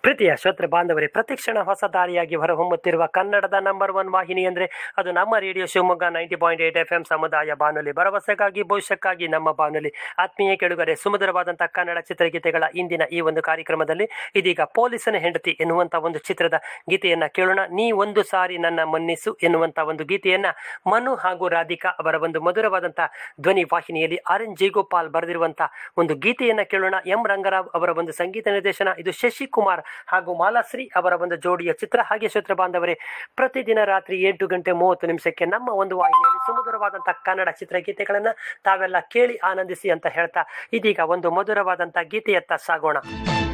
ಪ್ರೀತಿಯ ಶ್ರೋತೃ ಬಾಂಧವರೇ ಪ್ರತಿಕ್ಷಣ ಹೊಸ ದಾರಿಯಾಗಿ ಹೊರಹೊಮ್ಮುತ್ತಿರುವ ಕನ್ನಡದ ನಂಬರ್ ಒನ್ ವಾಹಿನಿ ಅಂದರೆ ಅದು ನಮ್ಮ radio Shivamogga ninety point eight F M ಸಮುದಾಯ ಬಾನುಲಿ ಭರವಸೆಗಾಗಿ ಭವಿಷ್ಯಕ್ಕಾಗಿ ನಮ್ಮ ಬಾನುಲಿ ಆತ್ಮೀಯ ಕೆಳುಗರೆ ಸುಮಧುರವಾದಂತಹ ಕನ್ನಡ ಚಿತ್ರಗೀತೆಗಳ ಇಂದಿನ ಈ ಒಂದು ಕಾರ್ಯಕ್ರಮದಲ್ಲಿ ಇದೀಗ ಪೊಲೀಸನ ಹೆಂಡತಿ ಎನ್ನುವಂಥ ಒಂದು ಚಿತ್ರದ ಗೀತೆಯನ್ನ ಕೇಳೋಣ ನೀ ಒಂದು ಸಾರಿ ನನ್ನ ಮನ್ನಿಸು ಎನ್ನುವಂಥ ಒಂದು ಗೀತೆಯನ್ನ ಮನು ಹಾಗೂ ರಾಧಿಕಾ ಅವರ ಒಂದು ಮಧುರವಾದಂತಹ ಧ್ವನಿ ವಾಹಿನಿಯಲ್ಲಿ ಆರ್ ಎನ್ ಜೇಗೋಪಾಲ್ ಬರೆದಿರುವಂಥ ಒಂದು ಗೀತೆಯನ್ನ ಕೇಳೋಣ ಎಂ ರಂಗರಾವ್ ಅವರ ಒಂದು ಸಂಗೀತ ನಿರ್ದೇಶನ ಇದು ಶಶಿಕುಮಾರ್ ಹಾಗೂ ಮಾಲಾಶ್ರೀ ಅವರ ಒಂದು ಜೋಡಿಯ ಚಿತ್ರ ಹಾಗೆ ಶ್ರೋತ್ರ ಬಾಂಧವರೇ ಪ್ರತಿದಿನ ರಾತ್ರಿ ಎಂಟು ಗಂಟೆ ಮೂವತ್ತು ನಿಮಿಷಕ್ಕೆ ನಮ್ಮ ಒಂದು ವಾಹಿನಿಯಲ್ಲಿ ಸುಮಧುರವಾದಂತಹ ಕನ್ನಡ ಚಿತ್ರಗೀತೆಗಳನ್ನ ತಾವೆಲ್ಲ ಕೇಳಿ ಆನಂದಿಸಿ ಅಂತ ಹೇಳ್ತಾ ಇದೀಗ ಒಂದು ಮಧುರವಾದಂತಹ ಗೀತೆಯತ್ತ ಸಾಗೋಣ